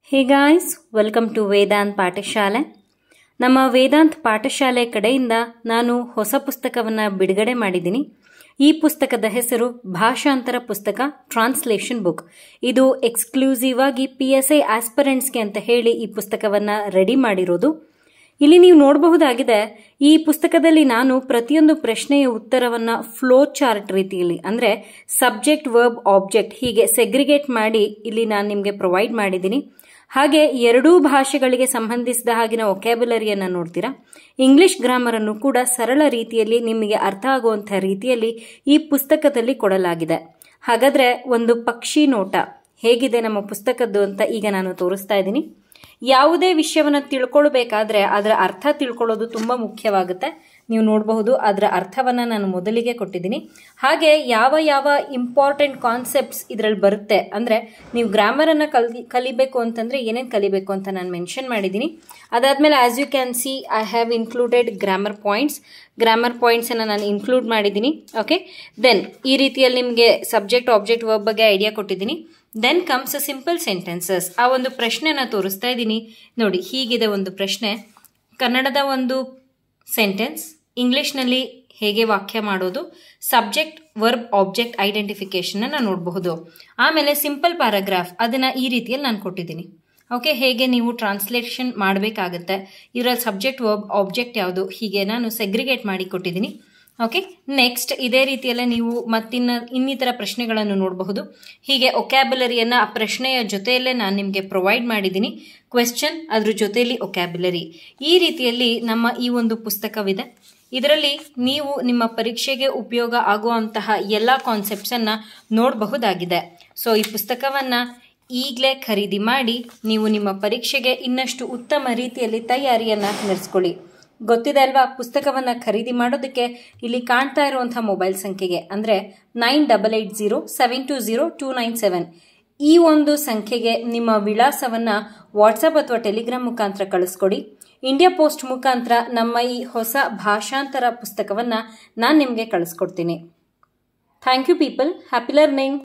hey guys welcome to Vedant ಪಾಠಶಾಲೆ ನಮ್ಮ ವೇದಾಂತ್ ಪಾಠಶಾಲೆ ಕಡೆಯಿಂದ ನಾನು ಹೊಸ ಪುಸ್ತಕವನ್ನು ಬಿಡುಗಡೆ ಮಾಡಿದ್ದೀನಿ ಈ ಪುಸ್ತಕದ ಹೆಸರು ಭಾಷಾಂತರ ಪುಸ್ತಕ ಟ್ರಾನ್ಸ್ಲೇಷನ್ ಬುಕ್ ಇದು ಎಕ್ಸ್ಕ್ಲೂಸಿವ್ ಆಗಿ ಪಿ ಎಸ್ ಐ ಆಸ್ಪರೆಂಟ್ಸ್ಗೆ ಅಂತ ಹೇಳಿ ಈ ಪುಸ್ತಕವನ್ನು ರೆಡಿ ಮಾಡಿರೋದು ಇಲ್ಲಿ ನೀವು ನೋಡಬಹುದಾಗಿದೆ ಈ ಪುಸ್ತಕದಲ್ಲಿ ನಾನು ಪ್ರತಿಯೊಂದು ಪ್ರಶ್ನೆಯ ಉತ್ತರವನ್ನ ಫ್ಲೋ ಚಾರ್ಟ್ ರೀತಿಯಲ್ಲಿ ಅಂದ್ರೆ ಸಬ್ಜೆಕ್ಟ್ ವರ್ಬ್ ಆಬ್ಜೆಕ್ಟ್ ಹೀಗೆ ಸೆಗ್ರಿಗೇಟ್ ಮಾಡಿ ಇಲ್ಲಿ ನಾನು ನಿಮಗೆ ಪ್ರೊವೈಡ್ ಮಾಡಿದ್ದೀನಿ ಹಾಗೆ ಎರಡೂ ಭಾಷೆಗಳಿಗೆ ಸಂಬಂಧಿಸಿದ ಹಾಗಿನ ಒಕ್ಯಾಬುಲರಿಯನ್ನು ನೋಡ್ತೀರಾ ಇಂಗ್ಲಿಷ್ ಗ್ರಾಮರ್ ಅನ್ನು ಕೂಡ ಸರಳ ರೀತಿಯಲ್ಲಿ ನಿಮಗೆ ಅರ್ಥ ಆಗುವಂಥ ರೀತಿಯಲ್ಲಿ ಈ ಪುಸ್ತಕದಲ್ಲಿ ಕೊಡಲಾಗಿದೆ ಹಾಗಾದ್ರೆ ಒಂದು ಪಕ್ಷಿ ನೋಟ ಹೇಗಿದೆ ನಮ್ಮ ಪುಸ್ತಕದ್ದು ಅಂತ ಈಗ ನಾನು ತೋರಿಸ್ತಾ ಇದ್ದೀನಿ ಯಾವುದೇ ವಿಷಯವನ್ನು ತಿಳ್ಕೊಳ್ಬೇಕಾದ್ರೆ ಅದರ ಅರ್ಥ ತಿಳ್ಕೊಳ್ಳೋದು ತುಂಬ ಮುಖ್ಯವಾಗುತ್ತೆ ನೀವು ನೋಡಬಹುದು ಅದರ ಅರ್ಥವನ್ನು ನಾನು ಮೊದಲಿಗೆ ಕೊಟ್ಟಿದ್ದೀನಿ ಹಾಗೆ ಯಾವ ಯಾವ ಇಂಪಾರ್ಟೆಂಟ್ ಕಾನ್ಸೆಪ್ಟ್ಸ್ ಇದರಲ್ಲಿ ಬರುತ್ತೆ ಅಂದರೆ ನೀವು ಗ್ರಾಮರನ್ನು ಕಲಿ ಕಲಿಬೇಕು ಅಂತಂದರೆ ಏನೇನು ಕಲಿಬೇಕು ಅಂತ ನಾನು ಮೆನ್ಷನ್ ಮಾಡಿದ್ದೀನಿ ಅದಾದಮೇಲೆ as you can see I have included grammar points grammar ಪಾಯಿಂಟ್ಸನ್ನು ನಾನು ಇನ್ಕ್ಲೂಡ್ ಮಾಡಿದ್ದೀನಿ ಓಕೆ ದೆನ್ ಈ ರೀತಿಯಲ್ಲಿ ನಿಮಗೆ ಸಬ್ಜೆಕ್ಟ್ ಆಬ್ಜೆಕ್ಟ್ ವರ್ಬ್ ಬಗ್ಗೆ ಐಡಿಯಾ ಕೊಟ್ಟಿದ್ದೀನಿ then comes a simple sentences ಆ ಒಂದು ಪ್ರಶ್ನೆನ ತೋರಿಸ್ತಾ ಇದ್ದೀನಿ ನೋಡಿ ಹೀಗಿದೆ ಒಂದು ಪ್ರಶ್ನೆ ಕನ್ನಡದ ಒಂದು ಸೆಂಟೆನ್ಸ್ ಇಂಗ್ಲಿಷ್ನಲ್ಲಿ ಹೇಗೆ ವಾಕ್ಯ ಮಾಡೋದು ಸಬ್ಜೆಕ್ಟ್ ವರ್ಬ್ ಆಬ್ಜೆಕ್ಟ್ ಐಡೆಂಟಿಫಿಕೇಶನ್ನ ನೋಡಬಹುದು ಆಮೇಲೆ ಸಿಂಪಲ್ ಪ್ಯಾರಾಗ್ರಾಫ್ ಅದನ್ನು ಈ ರೀತಿಯಲ್ಲಿ ನಾನು ಕೊಟ್ಟಿದ್ದೀನಿ ಓಕೆ ಹೇಗೆ ನೀವು ಟ್ರಾನ್ಸ್ಲೇಷನ್ ಮಾಡಬೇಕಾಗತ್ತೆ ಇದರಲ್ಲಿ ಸಬ್ಜೆಕ್ಟ್ ವರ್ಬ್ ಆಬ್ಜೆಕ್ಟ್ ಯಾವುದು ಹೀಗೆ ನಾನು ಸೆಗ್ರಿಗೇಟ್ ಮಾಡಿ ಕೊಟ್ಟಿದ್ದೀನಿ ಓಕೆ ನೆಕ್ಸ್ಟ್ ಇದೇ ರೀತಿಯಲ್ಲೇ ನೀವು ಮತ್ತಿನ್ನ ಇನ್ನಿತರ ಪ್ರಶ್ನೆಗಳನ್ನು ನೋಡಬಹುದು ಹೀಗೆ ಒಕ್ಯಾಬುಲರಿಯನ್ನು ಆ ಪ್ರಶ್ನೆಯ ಜೊತೆಯಲ್ಲೇ ನಾನು ನಿಮಗೆ ಪ್ರೊವೈಡ್ ಮಾಡಿದ್ದೀನಿ ಕ್ವೆಶ್ಚನ್ ಅದ್ರ ಜೊತೆಯಲ್ಲಿ ಒಕ್ಯಾಬುಲರಿ ಈ ರೀತಿಯಲ್ಲಿ ನಮ್ಮ ಈ ಒಂದು ಪುಸ್ತಕವಿದೆ ಇದರಲ್ಲಿ ನೀವು ನಿಮ್ಮ ಪರೀಕ್ಷೆಗೆ ಉಪಯೋಗ ಆಗುವಂತಹ ಎಲ್ಲ ಕಾನ್ಸೆಪ್ಟ್ಸನ್ನು ನೋಡಬಹುದಾಗಿದೆ ಸೊ ಈ ಪುಸ್ತಕವನ್ನು ಈಗಲೇ ಖರೀದಿ ಮಾಡಿ ನೀವು ನಿಮ್ಮ ಪರೀಕ್ಷೆಗೆ ಇನ್ನಷ್ಟು ಉತ್ತಮ ರೀತಿಯಲ್ಲಿ ತಯಾರಿಯನ್ನು ನಡೆಸ್ಕೊಳ್ಳಿ ಗೊತ್ತಿದೆ ಅಲ್ವಾ ಪುಸ್ತಕವನ್ನು ಖರೀದಿ ಮಾಡೋದಕ್ಕೆ ಇಲ್ಲಿ ಕಾಣ್ತಾ ಇರುವಂತಹ ಮೊಬೈಲ್ ಸಂಖ್ಯೆಗೆ ಅಂದರೆ nine double eight zero seven two zero two nine seven ಈ ಒಂದು ಸಂಖ್ಯೆಗೆ ನಿಮ್ಮ ವಿಳಾಸವನ್ನು ವಾಟ್ಸಪ್ ಅಥವಾ ಟೆಲಿಗ್ರಾಮ್ ಮುಖಾಂತರ ಕಳಿಸ್ಕೊಡಿ ಇಂಡಿಯಾ ಪೋಸ್ಟ್ ಮುಖಾಂತರ ನಮ್ಮ ಈ ಹೊಸ ಭಾಷಾಂತರ ಪುಸ್ತಕವನ್ನು ನಾನು ನಿಮಗೆ ಕಳಿಸ್ಕೊಡ್ತೀನಿ thank you people happy learning